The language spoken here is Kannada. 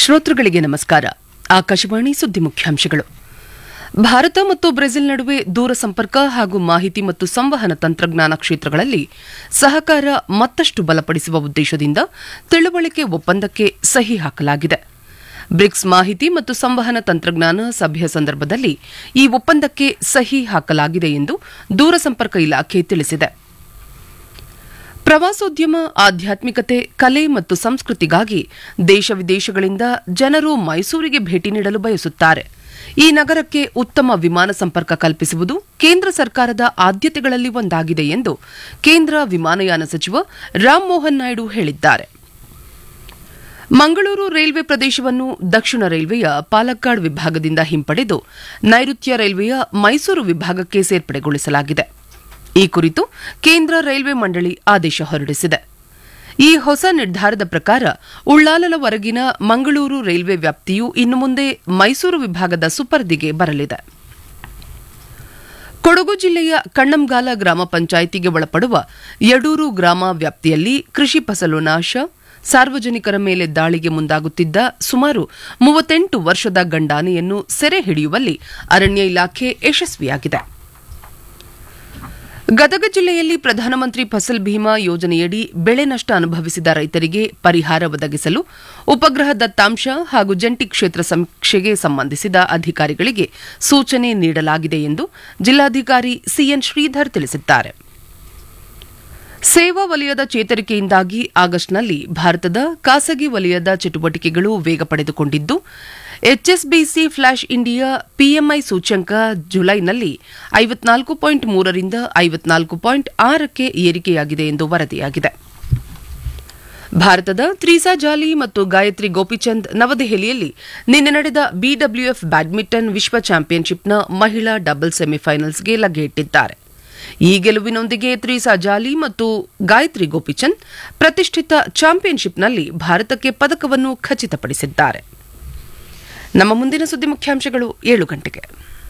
ಶ್ರೋತೃಗಳಿಗೆ ನಮಸ್ಕಾರ ಆಕಾಶವಾಣಿ ಸುದ್ದಿ ಮುಖ್ಯಾಂಶಗಳು ಭಾರತ ಮತ್ತು ಬ್ರೆಜಿಲ್ ನಡುವೆ ದೂರ ಸಂಪರ್ಕ ಹಾಗೂ ಮಾಹಿತಿ ಮತ್ತು ಸಂವಹನ ತಂತ್ರಜ್ಞಾನ ಕ್ಷೇತ್ರಗಳಲ್ಲಿ ಸಹಕಾರ ಮತ್ತಷ್ಟು ಬಲಪಡಿಸುವ ಉದ್ದೇಶದಿಂದ ತಿಳುವಳಿಕೆ ಒಪ್ಪಂದಕ್ಕೆ ಸಹಿ ಹಾಕಲಾಗಿದೆ ಬ್ರಿಕ್ಸ್ ಮಾಹಿತಿ ಮತ್ತು ಸಂವಹನ ತಂತ್ರಜ್ಞಾನ ಸಭೆಯ ಸಂದರ್ಭದಲ್ಲಿ ಈ ಒಪ್ಪಂದಕ್ಕೆ ಸಹಿ ಹಾಕಲಾಗಿದೆ ಎಂದು ದೂರಸಂಪರ್ಕ ಇಲಾಖೆ ತಿಳಿಸಿದೆ ಪ್ರವಾಸೋದ್ಯಮ ಆಧ್ಯಾತ್ಮಿಕತೆ ಕಲೆ ಮತ್ತು ಸಂಸ್ಕೃತಿಗಾಗಿ ದೇಶ ವಿದೇಶಗಳಿಂದ ಜನರು ಮೈಸೂರಿಗೆ ಭೇಟಿ ನೀಡಲು ಬಯಸುತ್ತಾರೆ ಈ ನಗರಕ್ಕೆ ಉತ್ತಮ ವಿಮಾನ ಸಂಪರ್ಕ ಕಲ್ಪಿಸುವುದು ಕೇಂದ್ರ ಸರ್ಕಾರದ ಆದ್ಯತೆಗಳಲ್ಲಿ ಒಂದಾಗಿದೆ ಎಂದು ಕೇಂದ್ರ ವಿಮಾನಯಾನ ಸಚಿವ ರಾಮ್ಮೋಹನ್ ನಾಯ್ಡು ಹೇಳಿದ್ದಾರೆ ಮಂಗಳೂರು ರೈಲ್ವೆ ಪ್ರದೇಶವನ್ನು ದಕ್ಷಿಣ ರೈಲ್ವೆಯ ಪಾಲಕ್ಕಾಡ್ ವಿಭಾಗದಿಂದ ಹಿಂಪಡೆದು ನೈಋತ್ಯ ರೈಲ್ವೆಯ ಮೈಸೂರು ವಿಭಾಗಕ್ಕೆ ಸೇರ್ಪಡೆಗೊಳಿಸಲಾಗಿದೆ ಈ ಕುರಿತು ಕೇಂದ್ರ ರೈಲ್ವೆ ಮಂಡಳಿ ಆದೇಶ ಹೊರಡಿಸಿದೆ ಈ ಹೊಸ ನಿರ್ಧಾರದ ಪ್ರಕಾರ ಉಳ್ಳಾಲದವರೆಗಿನ ಮಂಗಳೂರು ರೈಲ್ವೆ ವ್ಯಾಪ್ತಿಯು ಇನ್ನು ಮುಂದೆ ಮೈಸೂರು ವಿಭಾಗದ ಸುಪರ್ದಿಗೆ ಬರಲಿದೆ ಕೊಡಗು ಜಿಲ್ಲೆಯ ಕಣ್ಣಂಗಾಲ ಗ್ರಾಮ ಪಂಚಾಯಿತಿಗೆ ಒಳಪಡುವ ಯಡೂರು ಗ್ರಾಮ ವ್ಯಾಪ್ತಿಯಲ್ಲಿ ಕೃಷಿ ಫಸಲು ನಾಶ ಸಾರ್ವಜನಿಕರ ಮೇಲೆ ದಾಳಿಗೆ ಮುಂದಾಗುತ್ತಿದ್ದ ಸುಮಾರು ಮೂವತ್ತೆಂಟು ವರ್ಷದ ಗಂಡಾನೆಯನ್ನು ಸೆರೆ ಹಿಡಿಯುವಲ್ಲಿ ಅರಣ್ಯ ಇಲಾಖೆ ಯಶಸ್ವಿಯಾಗಿದೆ ಗದಗ ಜಿಲ್ಲೆಯಲ್ಲಿ ಪ್ರಧಾನಮಂತ್ರಿ ಫಸಲ್ ಭೀಮಾ ಯೋಜನೆಯಡಿ ಬೆಳೆ ನಷ್ಟ ಅನುಭವಿಸಿದ ರೈತರಿಗೆ ಪರಿಹಾರ ಒದಗಿಸಲು ಉಪಗ್ರಹ ದತ್ತಾಂಶ ಹಾಗೂ ಜಂಟಿ ಕ್ಷೇತ್ರ ಸಮೀಕ್ಷೆಗೆ ಸಂಬಂಧಿಸಿದ ಅಧಿಕಾರಿಗಳಿಗೆ ಸೂಚನೆ ನೀಡಲಾಗಿದೆ ಎಂದು ಜಿಲ್ಲಾಧಿಕಾರಿ ಸಿಎನ್ ಶ್ರೀಧರ್ ತಿಳಿಸಿದ್ದಾರೆ ಸೇವಾ ವಲಯದ ಚೇತರಿಕೆಯಿಂದಾಗಿ ಆಗಸ್ಟ್ನಲ್ಲಿ ಭಾರತದ ಖಾಸಗಿ ವಲಯದ ಚಟುವಟಿಕೆಗಳು ವೇಗ ಪಡೆದುಕೊಂಡಿದ್ದು ಎಚ್ಎಸ್ಬಿಸಿ ಫ್ಲಾಶ್ ಇಂಡಿಯಾ ಪಿಎಂಐ ಸೂಚ್ಯಂಕ ಜುಲೈನಲ್ಲಿ ಐವತ್ನಾಲ್ಕು ಪಾಯಿಂಟ್ ಮೂರರಿಂದ ಐವತ್ನಾಲ್ಕು ಪಾಯಿಂಟ್ ಆರಕ್ಕೆ ಏರಿಕೆಯಾಗಿದೆ ಎಂದು ವರದಿಯಾಗಿದೆ ಭಾರತದ ತ್ರೀಸಾ ಜಾಲಿ ಮತ್ತು ಗಾಯತ್ರಿ ಗೋಪಿಚಂದ್ ನವದೆಹಲಿಯಲ್ಲಿ ನಿನ್ನೆ ನಡೆದ ಬಿಡಬ್ಲ್ಯೂಎಫ್ ಬ್ಯಾಡ್ಮಿಂಟನ್ ವಿಶ್ವ ಚಾಂಪಿಯನ್ಶಿಪ್ನ ಮಹಿಳಾ ಡಬಲ್ ಸೆಮಿಫೈನಲ್ಸ್ಗೆ ಲಗ್ಗೆ ಇಟ್ಟಿದ್ದಾರೆ ಈ ಗೆಲುವಿನೊಂದಿಗೆ ತ್ರೀಸಾ ಜಾಲಿ ಮತ್ತು ಗಾಯತ್ರಿ ಗೋಪಿಚಂದ್ ಪ್ರತಿಷ್ಠಿತ ಚಾಂಪಿಯನ್ಶಿಪ್ನಲ್ಲಿ ಭಾರತಕ್ಕೆ ಪದಕವನ್ನು ಖಚಿತಪಡಿಸಿದ್ದಾರೆ ನಮ್ಮ ಮುಂದಿನ ಸುದ್ದಿ ಮುಖ್ಯಾಂಶಗಳು ಏಳು ಗಂಟೆಗೆ